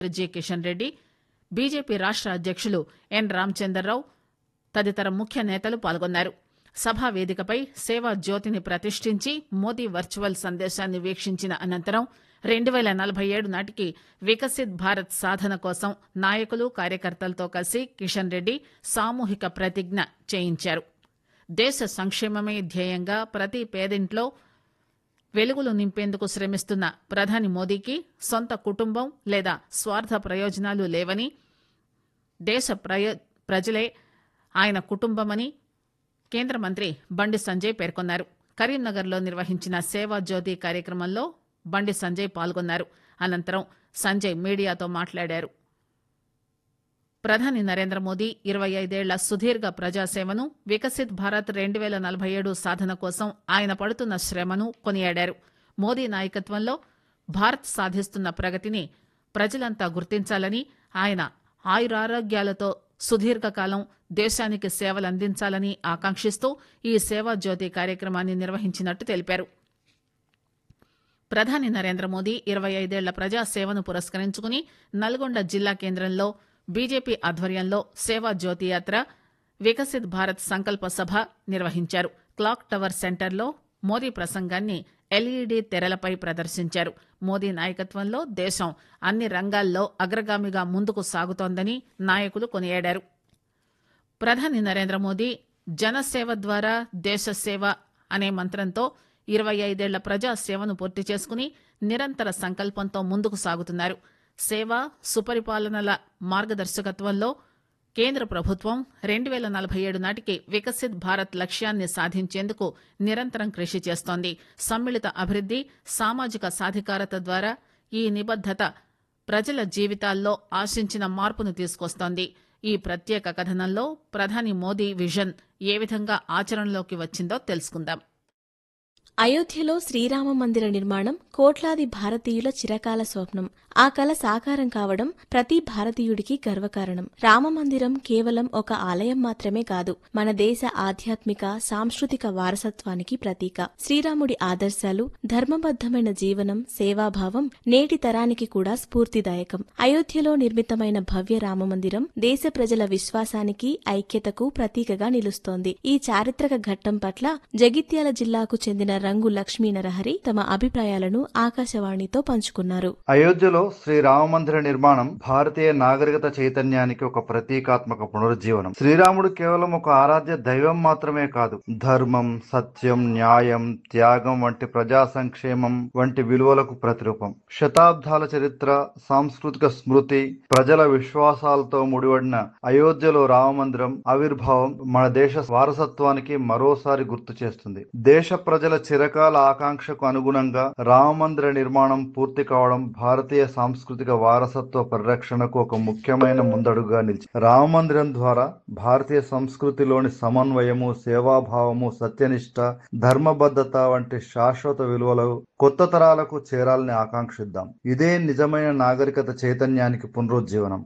G Kishan Reddy BJP రాష్ట అధ్యక్షులు ఎన్ రామచందర్రావు తదితర ముఖ్య నేతలు పాల్గొన్నారు సభా వేదికపై సేవా జ్యోతిని ప్రతిష్ఠించి మోదీ వర్చువల్ సందేశాన్ని వీక్షించిన అనంతరం రెండు పేల నలభై ఏడు నాటికి వికసిత్ భారత్ సాధన కోసం నాయకులు కార్యకర్తలతో కలిసి కిషన్ రెడ్డి సామూహిక ప్రతిజ్ఞ చేయించారు దేశ సంక్షేమమే ధ్యేయంగా ప్రతి పేదింట్లో వెలుగులు నింపేందుకు శ్రమిస్తున్న ప్రధాని మోదీకి సొంత కుటుంబం లేదా స్వార్థ ప్రయోజనాలు లేవని దేశ ప్రయో ప్రజలే ఆయన కుటుంబమని కేంద్ర మంత్రి బండి సంజయ్ పేర్కొన్నారు కరీంనగర్లో నిర్వహించిన సేవా జ్యోతి కార్యక్రమంలో బండి సంజయ్ పాల్గొన్నారు అనంతరం సంజయ్ మీడియాతో మాట్లాడారు ప్రధాని నరేంద్ర మోదీ ఇరవై ఐదేళ్ల సుదీర్ఘ ప్రజాసేవను వికసిత్ భారత్ రెండు పేల నలభై ఏడు సాధన కోసం ఆయన పడుతున్న శ్రమను కొనియాడారు మోదీ నాయకత్వంలో భారత్ సాధిస్తున్న ప్రగతిని ప్రజలంతా గుర్తించాలని ఆయన ఆయురారోగ్యాలతో సుదీర్ఘకాలం దేశానికి సేవలందించాలని ఆకాంక్షిస్తూ ఈ సేవా జ్యోతి కార్యక్రమాన్ని నిర్వహించినట్టు తెలిపారు ప్రధాని నరేంద్ర మోదీ ఇరవై ఐదేళ్ల ప్రజాసేవను పురస్కరించుకుని నల్గొండ జిల్లా కేంద్రంలో బీజేపీ ఆధ్వర్యంలో సేవా జ్యోతి యాత్ర వికసిత్ భారత్ సంకల్ప సభ నిర్వహించారు క్లాక్ టవర్ సెంటర్లో మోదీ ప్రసంగాన్ని ఎల్ఈడీ తెరలపై ప్రదర్శించారు మోదీ నాయకత్వంలో దేశం అన్ని రంగాల్లో అగ్రగామిగా ముందుకు సాగుతోందని నాయకులు కొనియాడారు ప్రధాని నరేంద్ర మోదీ జనసేవ ద్వారా దేశ సేవ అనే మంత్రంతో ఇరవై ఐదేళ్ల ప్రజా సేవను పూర్తి చేసుకుని నిరంతర సంకల్పంతో ముందుకు సాగుతున్నారు సేవ సుపరిపాలనల మార్గదర్శకత్వంలో కేంద్ర ప్రభుత్వం రెండు పేల నలభై ఏడు నాటికి వికసిత్ భారత్ లక్ష్యాన్ని సాధించేందుకు నిరంతరం కృషి చేస్తోంది సమ్మిళిత అభివృద్ది సామాజిక సాధికారత ద్వారా ఈ నిబద్దత ప్రజల జీవితాల్లో ఆశించిన మార్పును తీసుకొస్తోంది ఈ ప్రత్యేక కథనంలో ప్రధాని మోదీ విజన్ ఏ విధంగా ఆచరణలోకి వచ్చిందో తెలుసుకుందాం అయోధ్యలో శ్రీరామ మందిర నిర్మాణం కోట్లాది భారతీయుల చిరకాల స్వప్నం ఆ కల సాకారం కావడం ప్రతి భారతీయుడికి గర్వకారణం రామ మందిరం కేవలం ఒక ఆలయం మాత్రమే కాదు మన దేశ ఆధ్యాత్మిక సాంస్కృతిక వారసత్వానికి ప్రతీక శ్రీరాముడి ఆదర్శాలు ధర్మబద్ధమైన జీవనం సేవాభావం నేటి తరానికి కూడా స్ఫూర్తిదాయకం అయోధ్యలో నిర్మితమైన భవ్య రామ మందిరం దేశ ప్రజల విశ్వాసానికి ఐక్యతకు ప్రతీకగా నిలుస్తోంది ఈ చారిత్రక ఘట్టం పట్ల జగిత్యాల జిల్లాకు చెందిన రంగు లక్ష్మీ నరహరి తమ అభిప్రాయాలను ఆకాశవాణితో పంచుకున్నారు అయోధ్యలో శ్రీ రామమందిర నిర్మాణం భారతీయ నాగరికత చైతన్యానికి ఒక ప్రతీకాత్మక పునరుజ్జీవనం శ్రీరాముడు కేవలం ఒక ఆరాధ్య దైవం మాత్రమే కాదు ధర్మం సత్యం న్యాయం త్యాగం వంటి ప్రజా సంక్షేమం వంటి విలువలకు ప్రతిరూపం శతాబ్దాల చరిత్ర సాంస్కృతిక స్మృతి ప్రజల విశ్వాసాలతో ముడిపడిన అయోధ్యలో రామమందిరం ఆవిర్భావం మన దేశ వారసత్వానికి మరోసారి గుర్తు చేస్తుంది దేశ ప్రజల చిరకాల ఆకాంక్షకు అనుగుణంగా రామమందిర నిర్మాణం పూర్తి కావడం భారతీయ సాంస్కృతిక వారసత్వ పరిరక్షణకు ఒక ముఖ్యమైన ముందడుగుగా నిలిచి రామమందిరం ద్వారా భారతీయ సంస్కృతిలోని సమన్వయము సేవాభావము సత్యనిష్ట ధర్మబద్ధత వంటి శాశ్వత విలువలు కొత్త తరాలకు చేరాలని ఆకాంక్షిద్దాం ఇదే నిజమైన నాగరికత చైతన్యానికి పునరుజ్జీవనం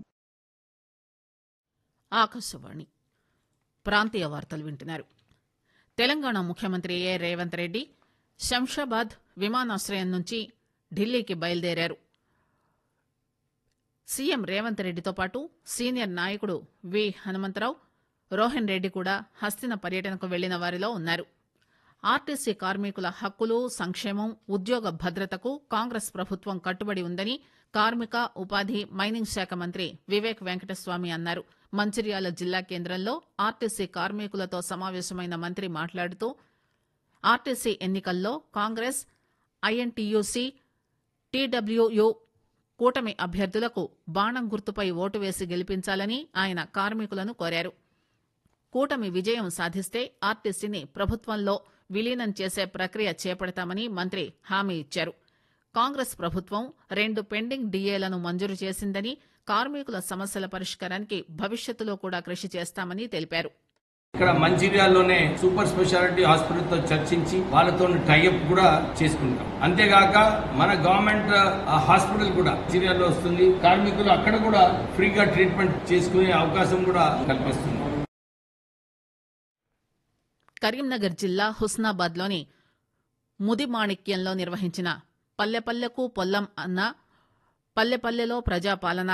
ఆకాశవాణి ప్రాంతీయ వార్తలు వింటున్నారు తెలంగాణ ముఖ్యమంత్రి ఏ రేవంత్ రెడ్డి శంషాబాద్ విమానాశ్రయం నుంచి ఢిల్లీకి బయలుదేరారు సీఎం రేవంత్ రెడ్డితో పాటు సీనియర్ నాయకుడు వి హనుమంతరావు రోహన్ రెడ్డి కూడా హస్తిన పర్యటనకు వెళ్లిన వారిలో ఉన్నారు ఆర్టీసీ కార్మికుల హక్కులు సంక్షేమం ఉద్యోగ భద్రతకు కాంగ్రెస్ ప్రభుత్వం కట్టుబడి ఉందని కార్మిక ఉపాధి మైనింగ్ శాఖ మంత్రి వివేక్ వెంకటస్వామి అన్నారు మంచిర్యాల జిల్లా కేంద్రంలో ఆర్టీసీ కార్మికులతో సమావేశమైన మంత్రి మాట్లాడుతూ ఆర్టీసీ ఎన్నికల్లో కాంగ్రెస్ ఐఎన్టీయూసీ టీడబ్ల్యూయు కూటమి అభ్యర్థులకు బాణం గుర్తుపై ఓటు వేసి గెలిపించాలని ఆయన కార్మికులను కోరారు కూటమి విజయం సాధిస్తే ఆర్టీసీని ప్రభుత్వంలో విలీనం చేసే ప్రక్రియ చేపడతామని మంత్రి హామీ ఇచ్చారు కాంగ్రెస్ ప్రభుత్వం రెండు పెండింగ్ డిఏలను మంజూరు చేసిందని కార్మికుల సమస్యల పరిష్కారానికి భవిష్యత్తులో కూడా కృషి చేస్తామని తెలిపారు ఇక్కడ మంచిర్యాలలోనే సూపర్ స్పెషాలిటీ హాస్పిటల్ తో చర్చించి వాళ్ళతో టైఅప్ కూడా చేసుకుంటాం అంతేగాక మన గవర్నమెంట్ ఆ హాస్పిటల్ కూడా మంచిర్యాలలో వస్తుంది కార్మికులు అక్కడ కూడా ఫ్రీగా ట్రీట్మెంట్ చేసుకునే అవకాశం కూడా కల్పిస్తుంది కరీంనగర్ జిల్లా హుస్నాబాద్లోని ముదిమాణిక్యంలో నిర్వహించిన పల్లెపల్లెకు పొల్లం అన్న పల్లె పల్లెలో ప్రజాపాలన